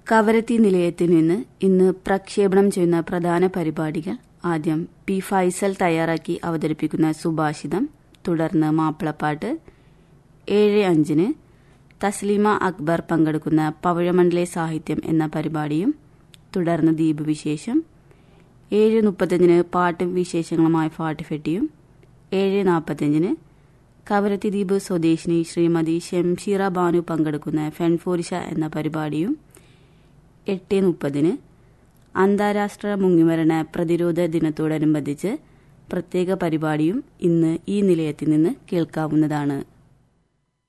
കവരത്തി നിലയത്തിൽ നിന്ന് ഇന്ന് പ്രക്ഷേപണം ചെയ്യുന്ന പ്രധാന പരിപാടികൾ ആദ്യം പി ഫൈസൽ തയ്യാറാക്കി അവതരിപ്പിക്കുന്ന സുഭാഷിതം തുടർന്ന് മാപ്പിളപ്പാട്ട് ഏഴ് അഞ്ചിന് തസ്ലീമ അക്ബർ പങ്കെടുക്കുന്ന പവിഴമണ്ഡലെ സാഹിത്യം എന്ന പരിപാടിയും തുടർന്ന് ദ്വീപ് വിശേഷം ഏഴ് മുപ്പത്തഞ്ചിന് പാട്ടും വിശേഷങ്ങളുമായ ഫാട്ടുഫെട്ടിയും ഏഴ് നാൽപ്പത്തഞ്ചിന് കവരത്തി ദ്വീപ് സ്വദേശിനി ശ്രീമതി ഷംഷീറ ബാനു പങ്കെടുക്കുന്ന ഫെൻഫോരിഷ എന്ന പരിപാടിയും എട്ട് മുപ്പതിന് അന്താരാഷ്ട്ര മുങ്ങിമരണ പ്രതിരോധ ദിനത്തോടനുബന്ധിച്ച് പ്രത്യേക പരിപാടിയും ഇന്ന് ഈ നിലയത്തിൽ നിന്ന് കേൾക്കാവുന്നതാണ്